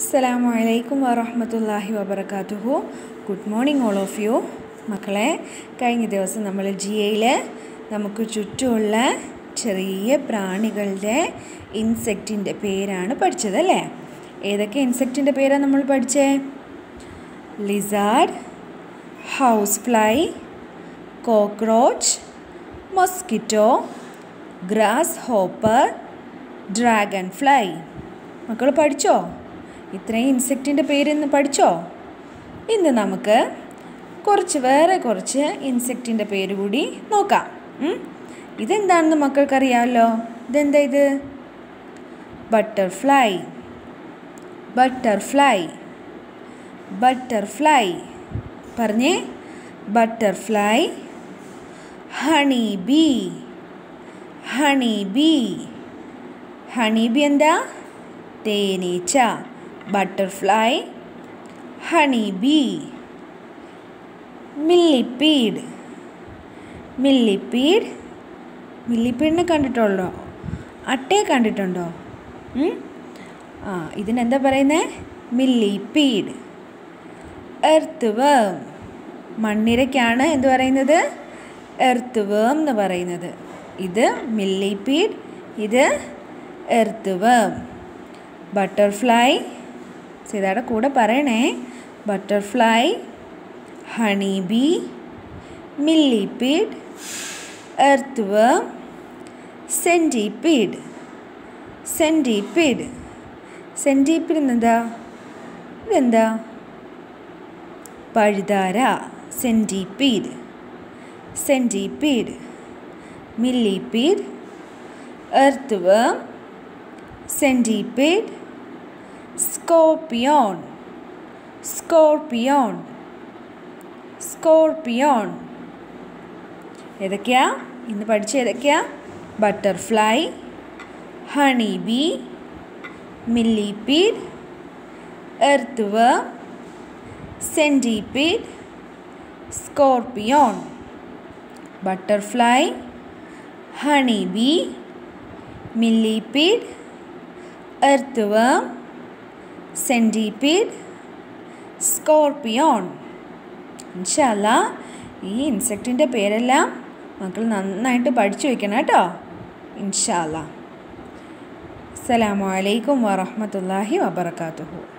അസ്സലാമു അലൈക്കും വറഹ്മത്തുള്ളാഹി വബർക്കാത്തുഹു good morning all of you മക്കളെ കഴിഞ്ഞ ദിവസം നമ്മൾ ജി എയിൽ നമുക്ക് ചുറ്റുമുള്ള ചെറിയ പ്രാണികളുടെ ഇൻസെക്റ്റിൻ്റെ പേരാണ് പഠിച്ചത് അല്ലേ ഏതൊക്കെ ഇൻസെക്റ്റിൻ്റെ പേരാണ് നമ്മൾ പഠിച്ചേ lizard house fly cockroach mosquito grasshopper dragonfly മക്കൾ പഠിച്ചോ ഇത്രയും ഇൻസെക്റ്റിൻ്റെ പേര് ഇന്ന് പഠിച്ചോ ഇന്ന് നമുക്ക് കുറച്ച് വേറെ കുറച്ച് ഇൻസെക്റ്റിൻ്റെ പേര് കൂടി നോക്കാം ഉം? ഇതെന്താണെന്ന് മക്കൾക്കറിയാമല്ലോ ഇതെന്താ ഇത് ബട്ടർഫ്ലൈ ബട്ടർഫ്ലൈ ബട്ടർഫ്ലൈ പറഞ്ഞേ butterfly honey bee honey bee honey bee എന്താ തേനീച്ച butterfly honey bee millipede millipede മില്ലിപ്പീഡിനെ കണ്ടിട്ടുണ്ടോ അട്ടയെ കണ്ടിട്ടുണ്ടോ ഉം? ആ ഇതിനെന്താ പറയുന്നത് മില്ലിപ്പീഡ് എർത്ത് വേം മണ്ണിരയ്ക്കാണ് എന്ത് പറയുന്നത് എർത്ത് വേം എന്ന് പറയുന്നത് ഇത് മില്ലിപ്പീഡ് ഇത് എർത്ത് വേം ബട്ടർഫ്ലൈ സീതയുടെ കൂടെ പറയണേ butterfly honey bee millipede earthworm centipede centipede centipede എന്താ ഇതെന്താ പഴുതാര centipede centipede millipede earthworm centipede scorpion scorpion scorpion ഏതൊക്കെയാ ഇന്ന് പഠിച്ച ഏതൊക്കെയാ butterfly honey bee millipede earthworm centipede scorpion butterfly honey bee millipede earthworm centipede scorpion ഇൻഷല്ല ഈ ഇൻസെക്റ്റിൻ്റെ പേരെല്ലാം മക്കൾ നന്നായിട്ട് പഠിച്ചു വയ്ക്കണം കേട്ടോ ഇൻഷല്ല അസ്സലാമു അലൈക്കും വറഹ്മത്തുള്ളാഹി വബർക്കാത്തുഹു